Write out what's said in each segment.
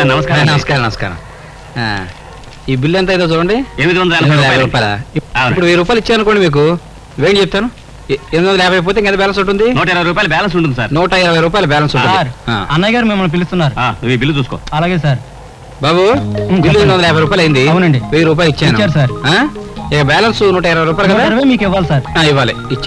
నమస్కారం అండి. నమస్కారం నమస్కారం ఆ, ఈ బిల్ ఎంత అయిందో చూడండి ఎనిమిది వందల ఎనిమిది వందల ఎనభై యాభై రూపాయలు రూపాయల ఇప్పుడు వెయ్యి రూపాయలు ఇచ్చాను అనుకోండి మీకు వేడి చెప్తాను ఎ- ఎనిమిది వందల యాభై పోతే ఇంకా బ్యాలెన్స్ ఉంటుంది నూట ఇరవై రూపాయలు బ్యాలెన్స్ ఉంటుంది సార్ నూట ఇరవై రూపాయలు బ్యాలెన్స్ ఉంటుంది సార్ ఆ. అన్నయ్య గారు మిమ్మల్ని పిలుస్తున్నారు ఆ, నువ్వు ఈ బిల్లు చూసుకో అలాగే సార్ బాబు బిల్లు ఎనిమిది వందల యాభై రూపాయలు అయింది అవునండి. వెయ్యి రూపాయలు ఇచ్చాను ఇచ్చారు సార్. ఆ? ఇక బ్యాలెన్స్ నూట ఇరవై రూపాయలు నూట కదా ఇరవై మీకు ఇవ్వాలి సార్ ఆ, ఇవ్వాలి ఇచ్చే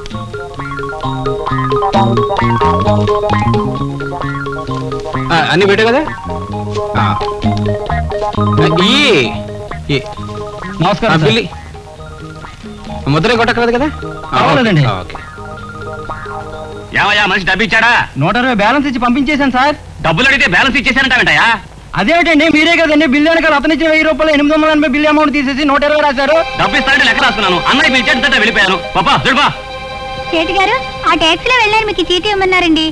ఆ, అన్ని పెట్టే కదా ఆ. ఇయ్యి. ఇయ్యి. ఆ, నమస్కారం సార్. బిల్లి ముద్ర కొట్టకలేదు కదా ఆ, పర్వాలేదండి. ఆ, ఓకే ఏమయ్యా మనిషి డబ్బు ఇచ్చాడా నూట ఇరవై బ్యాలెన్స్ ఇచ్చి పంపించేశాను సార్ డబ్బులు అడిగితే బ్యాలెన్స్ ఇచ్చేసానంటావేంటయ్యా అదేమిటండి మీరే కదండి బిల్లు వెనకాల అతను ఇచ్చిన వెయ్యి రూపాయలు ఎనిమిది వందల ఎనభై బిల్లు అమౌంట్ తీసేసి నూట ఇరవై రాశారు డబ్బు ఇస్తానంటే లెక్క రాస్తున్నాను అన్నయ్య పిలిచేటంటే వెళ్ళిపోయాను పాపా చూడుపా సేటు గారు ఆ ట్యాక్సీ లో వెళ్ళారు మీకు ఈ చీటీ ఇవ్వమన్నారండి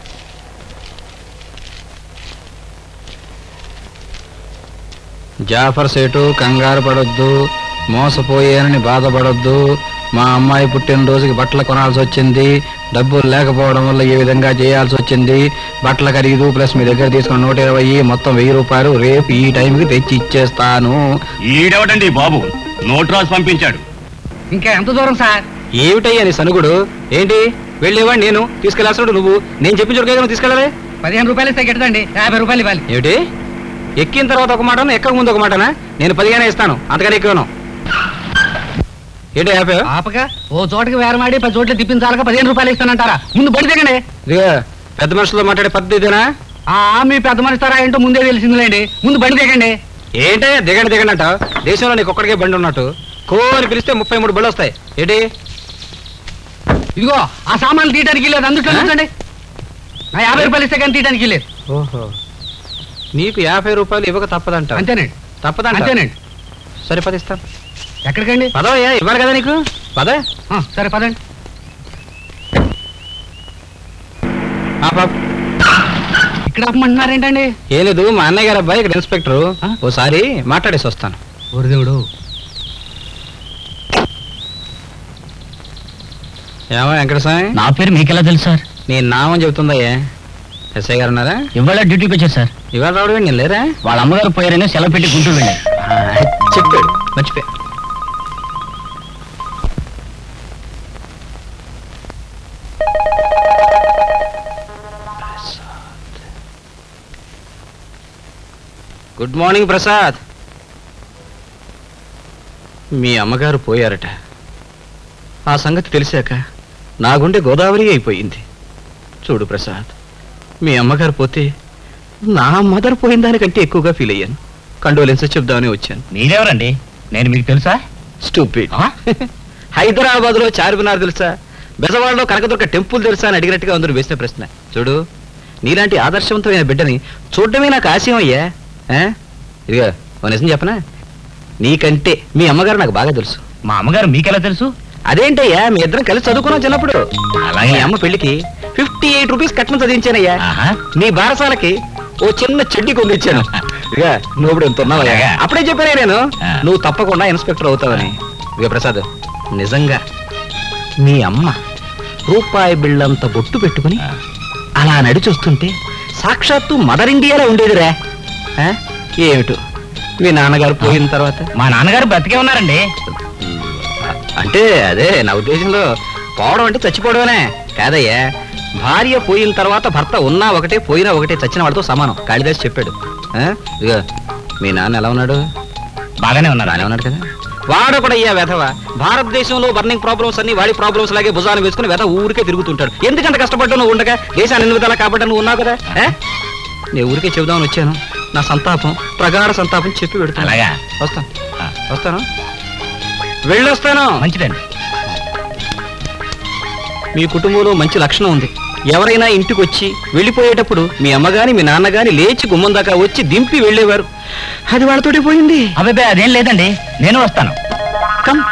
జాఫర్ సేటు కంగారు పడొద్దు మోసపోయానని బాధపడొద్దు మా అమ్మాయి పుట్టినరోజుకి బట్టలు కొనాల్సి వచ్చింది డబ్బులు లేకపోవడం వల్ల ఈ విధంగా చేయాల్సి వచ్చింది బట్టల ఖరీదు ప్లస్ మీ దగ్గర తీసుకున్న నూట ఇరవై మొత్తం వెయ్యి రూపాయలు రేపు ఈ టైంకి తెచ్చి ఇచ్చేస్తాను ఈడెవడండి బాబు నోట్ రాసి పంపించాడు ఇంకా ఎంత దూరం సార్ ఏమిటయ్యా నీ సనుగుడు ఏంటి వెళ్ళేవాడు నేను తీసుకెళ్లాల్సినట్టు నువ్వు నేను చెప్పిన చోటుకే నువ్వు తీసుకెళ్ళాలి పదిహేను రూపాయలు ఇస్తే గిట్టదండి యాభై రూపాయలు ఇవ్వాలి ఏమిటి ఎక్కిన తర్వాత ఒక మాటను ఎక్కక ముందు ఒక మాటనా నేను పదిగానే ఇస్తాను అంతకని ఎక్కువను ఏంటి హ్యాపీ ఆపక ఓ చోటకి వేరమాడి పది చోట్ల తిప్పించాలక పదిహేను రూపాయలు ఇస్తానంటారా ముందు బడి దిగండి ఇదిగో పెద్ద మనుషులతో మాట్లాడే పద్ధతి ఇదేనా ఆ మీ పెద్ద మనిస్తారా ఏంటో ముందే తెలిసిందిలేండి ముందు బడి దిగండి ఏంటయ్యా దిగండి దిగండి అంట దేశంలో నీకు ఒక్కడికే బండి ఉన్నట్టు కో అని పిలిస్తే ముప్పై మూడు బళ్ళు వస్తాయి ఏంటి ఇదిగో ఆ సామాన్లు తీయడానికి లేదు అందుట్లో ఆ? నుంచండి నా యాభై రూపాయలు ఇస్తే కానీ తీయడానికి లేదు ఓహో నీకు యాభై రూపాయలు ఇవ్వక తప్పదంట అంతేనండి తప్పదంట అంతేనండి సరే పదిస్తాను ఎక్కడికండి పదవయ్యా ఇవ్వాలి కదా నీకు పద ఆ, సరే పదండి ఆ పాప ఇక్కడ ఆపమంటున్నారేంటండి ఏం లేదు మా అన్నయ్య గారు అబ్బాయి ఇక్కడ ఇన్స్పెక్టర్ ఆ? ఓసారి మాట్లాడేసి వస్తాను దేవుడు ఏమో వెంకటస్వామి నా పేరు మీకెలా తెలుసు సార్ నీ నామం చెబుతుందయ్యా ఎస్ఐ గారు ఉన్నారా ఇవాళ డ్యూటీకి వచ్చారు సార్ ఇవాళ రావడం ఏంటి, నేను లేరా వాళ్ళ అమ్మగారు పోయారని సెలవు పెట్టి గుంటూరు వెళ్ళారు ఆ, చెప్పాడు మర్చిపోయా గుడ్ మార్నింగ్ ప్రసాద్ మీ అమ్మగారు పోయారట ఆ సంగతి తెలిసాక నా గుండె గోదావరి అయిపోయింది చూడు ప్రసాద్ మీ అమ్మగారు పోతే నా మదర్ పోయిన దానికంటే ఎక్కువగా ఫీల్ అయ్యాను కండోలెన్స్ చెప్దామని వచ్చాను మీరెవరండి నేను మీకు తెలుసా స్టూపిడ్ హైదరాబాద్ లో చార్మినార్ తెలుసా బెజవాడలో కనకదుర్గ టెంపుల్ తెలుసా అని అడిగినట్టుగా అందరూ వేసిన ప్రశ్న చూడు నీలాంటి ఆదర్శవంతమైన బిడ్డని చూడడమే నాకు ఆశయం అయ్యా ఆ? ఇదిగో ఓ నిజం చెప్పనా నీకంటే మీ అమ్మగారు నాకు బాగా తెలుసు మా అమ్మగారు మీకెలా తెలుసు అదేంటయ్యా మీ ఇద్దరం కలిసి చదువుకున్నాం చిన్నప్పుడు అలాగే. మీ అమ్మ పెళ్లికి ఫిఫ్టీ ఎయిట్ రూపీస్ కట్నం చదివించానయ్యా ఆహా. నీ బారసాలకి ఓ చిన్న చెడ్డి కొనిచ్చాను ఇక నువ్వు ఇప్పుడు ఎంత ఉన్నావయ్యా అలాగా. అప్పుడే చెప్పానే నేను ఆ. నువ్వు తప్పకుండా ఇన్స్పెక్టర్ అవుతావని ఇక ప్రసాద్ నిజంగా మీ అమ్మ రూపాయి బిళ్ళంత బొట్టు పెట్టుకుని అలా నడిచొస్తుంటే సాక్షాత్తు మదర్ ఇండియాలో ఉండేదిరా ఆ? ఏమిటో మీ నాన్నగారు పోయిన తర్వాత మా నాన్నగారు బ్రతికే ఉన్నారండి అంటే అదే నా ఉద్దేశంలో పోవడం అంటే చచ్చిపోవడమేనే కాదయ్యా భార్య పోయిన తర్వాత భర్త ఉన్నా ఒకటే పోయినా ఒకటే చచ్చిన వాడితో సమానం కాళిదాస్ చెప్పాడు ఆ? ఇదిగో మీ నాన్న ఎలా ఉన్నాడు బాగానే ఉన్నారు బాగానే ఉన్నాడు కదా వాడు కూడా అయ్యా వెధవ భారతదేశంలో బర్నింగ్ ప్రాబ్లమ్స్ అన్ని వాడి ప్రాబ్లమ్స్ లాగే భుజాలు వేసుకుని వెధ ఊరికే తిరుగుతుంటాడు ఎందుకంత కష్టపడ్డా నువ్వు ఉండగా దేశాన్ని ఎన్ని విధాలా కాబట్టి నువ్వు ఉన్నావు కదా ఆ? నేను ఊరికే చెబుదామని వచ్చాను నా సంతాపం ప్రగాఢ సంతాపం చెప్పి పెడతాను అలాగా వస్తాను ఆ. వస్తాను వెళ్ళొస్తాను మంచిదండి మీ కుటుంబంలో మంచి లక్షణం ఉంది ఎవరైనా ఇంటికి వచ్చి వెళ్ళిపోయేటప్పుడు మీ అమ్మగాని మీ నాన్నగాని లేచి గుమ్మం దాకా వచ్చి దింపి వెళ్ళేవారు అది వాళ్ళతోటి పోయింది అబ్బాయి అదేం లేదండి నేను వస్తాను కమ్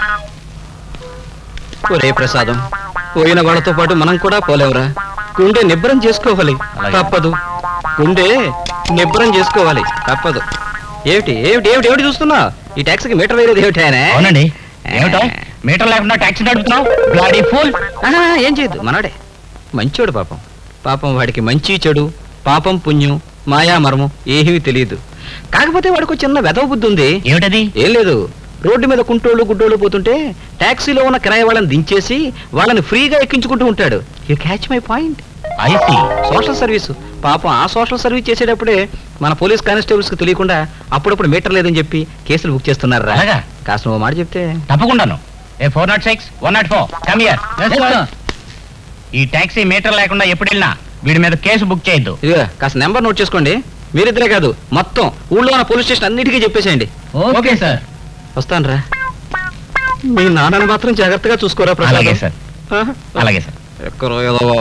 ఒరే ప్రసాదం పోయిన వాళ్ళతో పాటు మనం కూడా పోలేవురా గుండె నిబ్బరం చేసుకోవాలి అలాగే. తప్పదు గుండె నిబ్బరం చేసుకోవాలి తప్పదు ఏమిటి ఏమిటి ఏమిటి ఏమిటి చూస్తున్నా ఈ ట్యాక్సీకి మీటర్ వేరేది ఏమిటి ఆయన అవునండి ఏమిటో మీటర్ లేకుండా టాక్సీ నడుపుతున్నావు బ్లాడీ ఫుల్ ఏం చేయొద్దు మనడే మంచోడు పాపం పాపం వాడికి మంచి చెడు పాపం పుణ్యం మాయా మర్మం ఏమీ తెలియదు కాకపోతే వాడికి ఒక చిన్న వెధవ బుద్ధి ఉంది ఏమిటది ఏం లేదు రోడ్డు మీద కుంటోళ్ళు గుడ్డోళ్ళు పోతుంటే టాక్సీలో ఉన్న కిరాయి వాళ్ళని దించేసి వాళ్ళని ఫ్రీగా ఎక్కించుకుంటూ ఉంటాడు you catch my point I see social service పాపం ఆ సోషల్ సర్వీస్ చేసేటప్పుడే మన పోలీస్ కానిస్టేబుల్స్ కి తెలియకుండా అప్పుడప్పుడు మీటర్ లేదని చెప్పి కేసులు బుక్ చేస్తున్నారు అలాగా? కాస్త నువ్వు మాట చెప్తే తప్పకుండాను A four nought six one nought four come here ఈ టాక్సీ మీటర్ లేకుండా ఎప్పుడు వెళ్ళినా వీడి మీద కేసు బుక్ చేయొద్దు ఇదిగో కాస్త నెంబర్ నోట్ చేసుకోండి మీరిద్దరే కాదు మొత్తం ఊళ్ళో ఉన్న పోలీస్ స్టేషన్ అన్నిటికీ చెప్పేసేయండి ఓకే సార్ వస్తాను రా మీ నాన్నని మాత్రం జాగ్రత్తగా చూసుకోరా ప్రసాద్. అలాగే సార్ ఆ? అలాగే సార్ ఎక్కడో ఏదో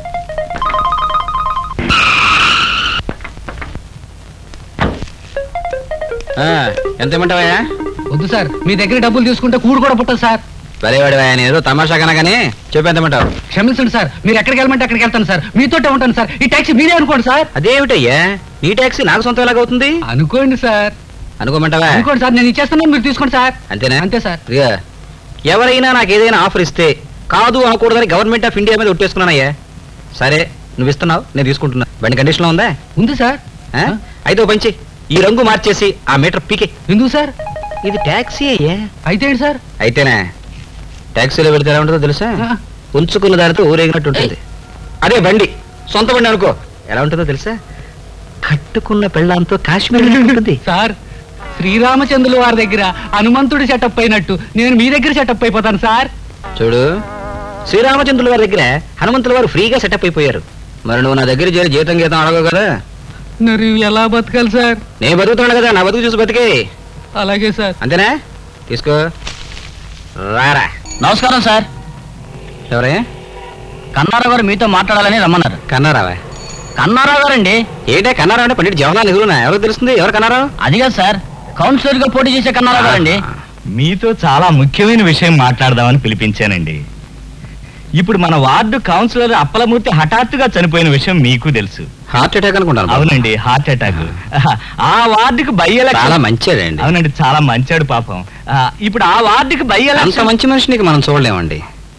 ఆ, ఎంత ఇమ్మంటావయ్యా వద్దు సార్ మీ దగ్గర డబ్బులు తీసుకుంటే కూడు కూడా పుట్టదు సార్ సరేవాడివయ్యా నేను ఏదో తమాషాగా కానీ చెప్పు ఎంత ఇమ్మంటావు క్షమించండి సార్ మీరు ఎక్కడికి వెళ్ళమంటే అక్కడికి వెళ్తాను సార్ మీతోటే ఉంటాను సార్ ఈ ట్యాక్సీ మీరే అనుకోండి సార్ అదేమిటయ్యా నీ ట్యాక్సీ నాకు సొంతం ఎలాగవుతుంది అనుకోండి సార్ అనుకోమంటావా అనుకోండి సార్ నేను ఇచ్చేస్తున్నాను మీరు తీసుకోండి సార్ అంతేనా అంతే సార్ ఇదిగో, ఎవరైనా నాకు ఏదైనా ఆఫర్ ఇస్తే కాదు అనకూడదని గవర్నమెంట్ ఆఫ్ ఇండియా మీద ఒట్టేసుకున్నానయ్యా సరే నువ్వు ఇస్తున్నావు నేను తీసుకుంటున్నా బండి కండిషన్లో ఉందా ఉంది సార్ ఆ? అయితే ఓ పంచి ఈ రంగు మార్చేసి ఆ మీటర్ పీకే ఎందుకు సార్ ఇది ట్యాక్సీ అయ్యా అయితే ఏంటి సార్ అయితేనే ట్యాక్సీలో పెడితే ఎలా ఉంటుందో తెలుసా ఆ. ఉంచుకున్న దానితో ఊరేగినట్టు ఉంటుంది అదే బండి సొంత బండి అనుకో ఎలా ఉంటుందో తెలుసా కట్టుకున్న పెళ్ళాంతో కాశ్మీర్ ఉంటుంది సార్ శ్రీరామచంద్రుల వారి దగ్గర హనుమంతుడు సెటప్ అయినట్టు నేను మీ దగ్గర సెటప్ అయిపోతాను సార్ చూడు శ్రీరామచంద్రుల వారి దగ్గర హనుమంతుల వారు ఫ్రీగా సెటప్ అయిపోయారు మరి నువ్వు నా దగ్గర చేరి జీతం గీతం అడగవు కదా మరి ఎలా బతకాలి సార్ నేను బతుకుతున్నాను కదా నా బతుకు చూసి బతికే అలాగే సార్ అంతేనా తీసుకో రారా నమస్కారం సార్ ఎవరే కన్నారావు గారు మీతో మాట్లాడాలని రమ్మన్నారు కన్నారావా కన్నారావు గారండి ఏంటే కన్నారావు అంటే పండిట్ జవహర్లాల్ నెహ్రూనా ఎవరికి తెలుస్తుంది ఎవరు కన్నారావు అది కాదు సార్ కౌన్సిలర్ గా పోటీ చేసే కన్నారావు గారండి మీతో చాలా ముఖ్యమైన విషయం మాట్లాడదామని పిలిపించానండి ఇప్పుడు మన వార్డు కౌన్సిలర్ అప్పలమూర్తి హఠాత్తుగా చనిపోయిన విషయం మీకు తెలుసు హార్ట్ అటాక్ అనుకుంటాను అవునండి హార్ట్ అటాక్ ఆ వార్డుకి బై చాలా ఎలక్షన్ మంచిదండి అవునండి చాలా మంచాడు పాపం ఆ, ఇప్పుడు ఆ వార్డుకి బై అంత ఎలక్షన్ మంచి మనిషినికి మనం చూడలేమండి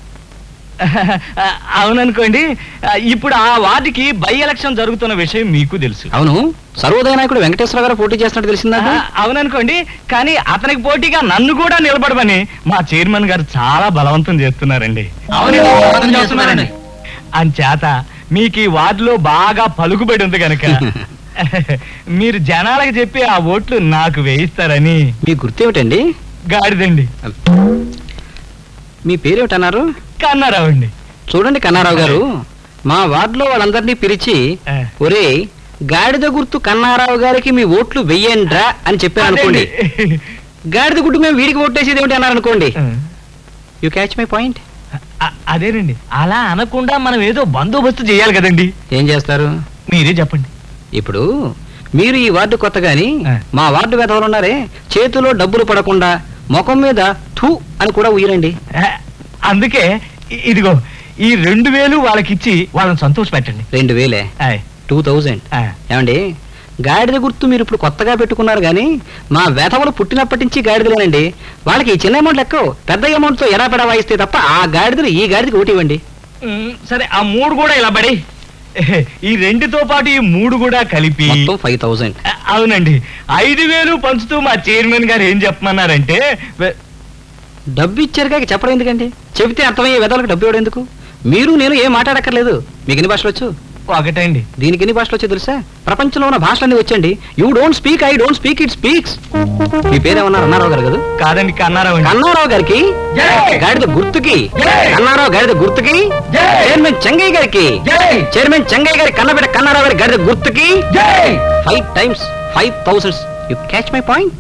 అవుననుకోండి ఆ, ఇప్పుడు ఆ వార్డుకి బై ఎలక్షన్ జరుగుతున్న విషయం మీకు తెలుసు అవును సర్వోదయ నాయకుడు వెంకటేశ్వర గారు పోటీ చేస్తున్నట్టు తెలిసిందా ఆ, అవుననుకోండి కానీ అతనికి పోటీగా నన్ను కూడా నిలబడమని మా చైర్మన్ గారు చాలా బలవంతం చేస్తున్నారండి అవునండి, బలవంతం చేస్తున్నారండి. అంచేత మీకు ఈ వార్డులో బాగా పలుకుబడి ఉంది కనుక మీరు జనాలకు చెప్పి ఆ ఓట్లు నాకు వేయిస్తారని మీ గుర్తేమిటండి గాడిదండి మీ పేరేమిటన్నారు కన్నారావండి చూడండి కన్నారావు గారు మా వార్డులో వాళ్ళందరినీ పిలిచి ఆ. ఒరే గాడిద గుర్తు కన్నారావు గారికి మీ ఓట్లు వెయ్యండ్రా అని చెప్పారు అనుకోండి అదేండి. గాడిద గుర్తు మేము వీడికి ఓట్టేసేది ఏమిటి అన్నారు అనుకోండి ఆ. యు క్యాచ్ మై పాయింట్ అ- అదేనండి అలా అనకుండా మనం ఏదో బందోబస్తు చేయాలి కదండి ఏం చేస్తారు మీరే చెప్పండి ఇప్పుడు మీరు ఈ వార్డు కొత్త గాని ఆ. మా వార్డు వెధవలు ఉన్నారే చేతిలో డబ్బులు పడకుండా ముఖం మీద థూ అని కూడా ఉయ్యరండి ఆ, అందుకే ఇ- ఇదిగో ఈ రెండు వేలు వాళ్ళకిచ్చి వాళ్ళని సంతోష పెట్టండి రెండు వేలే టూ థౌజండ్ ఏమండి గాడిద గుర్తు మీరు ఇప్పుడు కొత్తగా పెట్టుకున్నారు కానీ మా వెధవలు పుట్టినప్పటి నుంచి గాడిదలేనండి వాళ్ళకి ఈ చిన్న అమౌంట్ లెక్క పెద్ద అమౌంట్ తో ఎడా పెడా వాయిస్తే తప్ప ఆ గాడిదలు ఈ గాడిదకి ఓటు ఇవ్వండి సరే ఆ మూడు కూడా ఇలా పడి ఈ రెండుతో పాటు ఈ మూడు కూడా కలిపి మొత్తం ఫైవ్ థౌజండ్ ఆ, అవునండి ఐదు వేలు పంచుతూ మా చైర్మన్ గారు ఏం చెప్పమన్నారంటే వె- డబ్బు ఇచ్చారు కాక చెప్పడం ఎందుకండి చెబితే అర్థమయ్యే వెధవలకు డబ్బు ఇవ్వడం ఎందుకు మీరు నేను ఏం మాట్లాడక్కర్లేదు మీకు ఎన్ని భాషలు వచ్చు ఒకటండి దీనికి ఎన్ని భాషలు వచ్చో తెలుసా ప్రపంచంలో ఉన్న భాషలన్నీ వచ్చండి you don't speak I don't speak it speaks మీ పేరేమన్నారు అన్నారావు గారు కదా కాదండి కన్నారావు అండి. కన్నారావు గారికి గాడిద గుర్తుకి కన్నారావు గాడిద గుర్తుకి చైర్మన్ చెంగయ్య గారికి చైర్మన్ చెంగయ్య గారి కన్నబిడ్డ కన్నారావు గారి గాడిద గుర్తుకి five times five thousands you catch my point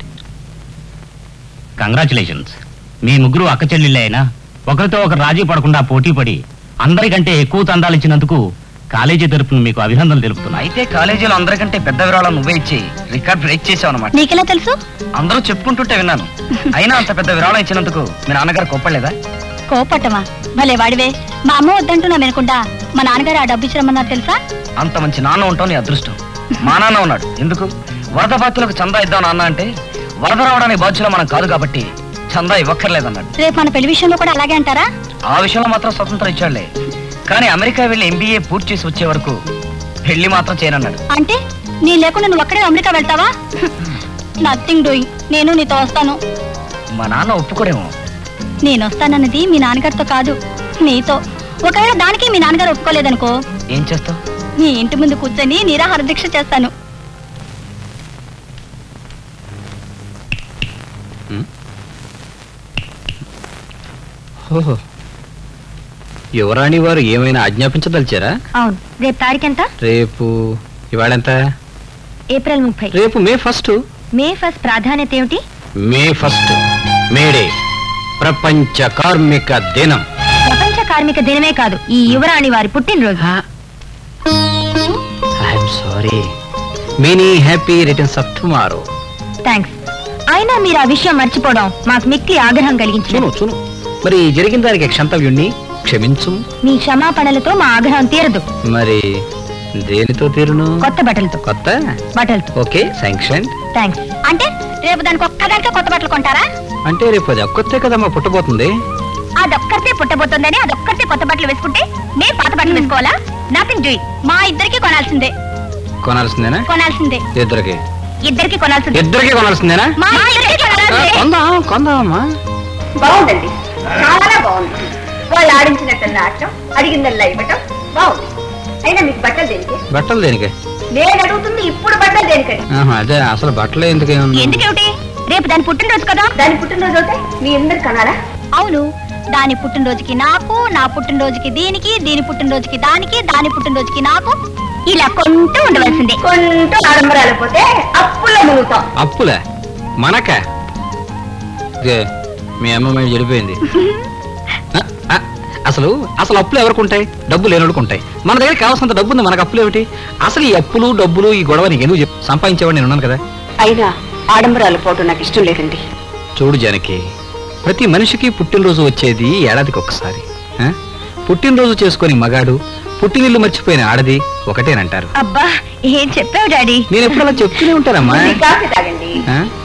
congratulations మీ ముగ్గురు అక్క చెల్లెళ్ళే అయినా ఒకరితో ఒకరు రాజీ పడకుండా పోటీ పడి అందరికంటే ఎక్కువ తందాలు ఇచ్చినందుకు కాలేజీ తరపున మీకు అభినందనలు తెలుపుతున్నాయి అయితే కాలేజీలో అందరికంటే పెద్ద విరాళం నువ్వే ఇచ్చి రికార్డ్ బ్రేక్ చేసావు అనమాట నీకెలా తెలుసు అందరూ చెప్పుకుంటుంటే విన్నాను అయినా అంత పెద్ద విరాళం ఇచ్చినందుకు మీ నాన్నగారు కోప్పలేదా కోపట్టమా భలే వాడివే మా అమ్మ వద్దంటున్నా వినకుండా మా నాన్నగారు ఆ డబ్బు ఇచ్చిరమ్మన్నారు తెలుసా అంత మంచి నాన్న ఉంటావు నీ అదృష్టం మా నాన్న ఉన్నాడు ఎందుకు వరద బాధ్యులకు చందా ఇద్దాం నాన్న అంటే వరద రావడానికి బాధ్యులు మనం కాదు కాబట్టి చందా ఇవ్వక్కర్లేదన్నాడు రేపు మన పెళ్లి విషయంలో కూడా అలాగే అంటారా ఆ విషయంలో మాత్రం స్వతంత్రం ఇచ్చాడులే కానీ అమెరికా వెళ్ళి ఎంబీఏ పూర్తి చేసి వచ్చే వరకు పెళ్లి మాత్రం చేయనన్నాడు అంటే నీ లేకుండా నువ్వు అక్కడే అమెరికా వెళ్తావా నథింగ్ డూయింగ్ నేను నీతో వస్తాను మా నాన్న ఒప్పుకోడేమో నేను వస్తానన్నది మీ నాన్నగారితో కాదు నీతో ఒకవేళ దానికి మీ నాన్నగారు ఒప్పుకోలేదనుకో ఏం చేస్తావు నీ ఇంటి ముందు కూర్చొని నిరాహార దీక్ష చేస్తాను ఓహో యువరాణి వారు ఏమైనా ఆజ్ఞాపించదలిచారా అవును రేపు తారీఖు ఎంత రేపు ఇవాళెంత ఏప్రిల్ ముప్పై రేపు మే ఫస్ట్ మే ఫస్ట్ ప్రాధాన్యత ఏమిటి మే ఫస్ట్ మేడే ప్రపంచ కార్మిక దినం ప్రపంచ కార్మిక దినమే కాదు ఈ యువరాణి వారి పుట్టినరోజు I'm sorry many happy returns of tomorrow thanks అయినా మీరు ఆ విషయం మర్చిపోవడం మాకు మిక్కి ఆగ్రహం చూను కలిగించింది చూను మరి జరిగిన దానికి క్షంతవ్యుణ్ణి క్షమించు మీ క్షమాపణలతో మా ఆగ్రహం తీరదు మరి దేనితో తీరును కొత్త బట్టలతో కొత్త బట్టలతో ఓకే శాంక్షన్ థ్యాంక్స్ అంటే రేపు దానికి ఒక్కదానికే కొత్త బట్టలు కొంటారా అంటే రేపు అది ఒక్కొత్తే కదమ్మా పుట్టబోతుంది అదొక్కరితే పుట్టబోతోందని అదొక్కరితే కొత్త బట్టలు వేసుకుంటే మేము పాత బట్టలు వేసుకోవాలా నథింగ్ డూయింగ్ మా ఇద్దరికి కొనాల్సిందే కొనాల్సిందేనా కొనాల్సిందే ఇద్దరికి ఇద్దరికి కొనాల్సిందే ఇద్దరికి కొనాల్సిందేనా మా ఇద్దరికి కొనాల్సిందే కొందాం కొందామమ్మా బాగుందండి చాలా బాగుంది వాళ్ళు ఆడించినట్టల్లా ఆడటం అడిగిందల్లా ఇవ్వటం బాగుంది అయినా మీకు బట్టలు దేనికి బట్టలు దేనికి నేను అడుగుతుంది ఇప్పుడు బట్టలు దేనికండి ఆహా, అదే అసలు బట్టలు ఎందుకు ఎందుకేమిటి రేపు దాని పుట్టినరోజు కదా దాని పుట్టినరోజు అయితే మీ అందరు కనాలా అవును దాని పుట్టినరోజుకి నాకు నా పుట్టినరోజుకి దీనికి దీని పుట్టినరోజుకి దానికి దాని పుట్టినరోజుకి నాకు ఇలా కొంటూ ఉండవలసిందే కొంటూ ఆడంబరాలు పోతే అప్పుల్లో మునుగుతాం అప్పులే మనక ఇదే, మీ అమ్మ మీద చెడిపోయింది ఆ, ఆ, అసలు అసలు అప్పులు ఎవరికి ఉంటాయి డబ్బు లేనోడికి ఉంటాయి మన దగ్గర కావాల్సినంత డబ్బు ఉంది మనకు అప్పులు ఏమిటి అసలు ఈ అప్పులు డబ్బులు ఈ గొడవ నీకు ఎందుకు చెప్పు సంపాదించేవాడు నేను ఉన్నాను కదా అయినా ఆడంబరాలు పోవటం నాకు ఇష్టం లేదండి చూడు జానకి ప్రతి మనిషికి పుట్టినరోజు వచ్చేది ఏడాదికి ఒక్కసారి ఆ? పుట్టినరోజు చేసుకొని మగాడు పుట్టినిల్లు మర్చిపోయిన ఆడది ఒకటేనంటారు అబ్బా ఏం చెప్పావు డాడీ నేను ఎప్పుడు అలా చెప్తూనే ఉంటానమ్మా కాఫీ తాగండి ఆ?